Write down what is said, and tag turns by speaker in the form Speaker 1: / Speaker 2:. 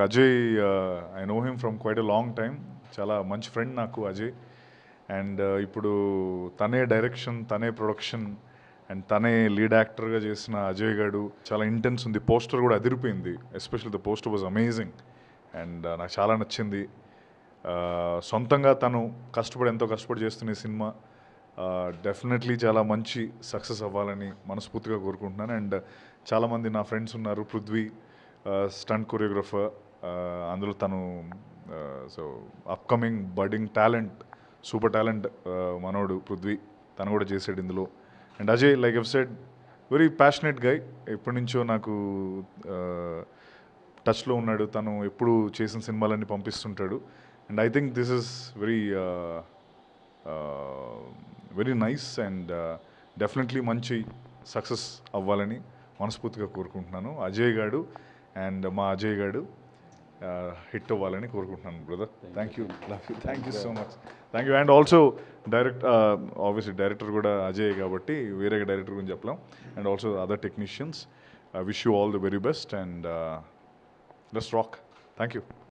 Speaker 1: నాకు Ajay I know him from quite a long time చాలా మంచి ఫ్రెండ్ నాకు అజయ్ అండ్ ఇప్పుడు తనే డైరెక్షన్ తనే ప్రొడక్షన్ అండ్ తనే లీడ్ యాక్టర్గా చేసిన అజయ్ గారు చాలా ఇంటెన్స్ ఉంది పోస్టర్ కూడా అదిరిపోయింది especially the poster was amazing and నాకు చాలా నచ్చింది Uh, సొంతంగా తను కష్టపడి ఎంతో కష్టపడి చేస్తున్న ఈ సినిమా డెఫినెట్లీ చాలా మంచి సక్సెస్ అవ్వాలని మనస్ఫూర్తిగా కోరుకుంటున్నాను అండ్ చాలామంది నా ఫ్రెండ్స్ ఉన్నారు పృథ్వీ స్టంట్ కొరియోగ్రఫర్ అందులో తను so upcoming budding talent super talent మనోడు పృథ్వీ తను కూడా చేసాడు ఇందులో and Ajay like F said very passionate guy ఎప్పటి నుంచో నాకు టచ్లో ఉన్నాడు తను ఎప్పుడు చేసిన సినిమాలన్నీ పంపిస్తుంటాడు and I think this is very very nice and definitely మంచి సక్సెస్ అవ్వాలని మనస్ఫూర్తిగా కోరుకుంటున్నాను అజయ్ గాడు అండ్ మా అజయ్ గాడు హిట్ అవ్వాలని కోరుకుంటున్నాను brother thank you love you thank you so much thank you and also direct obviously director కూడా అజయ్ కాబట్టి వేరే డైరెక్టర్ గురించి చెప్పలేం and also other technicians I wish you all the very best and let's rock thank you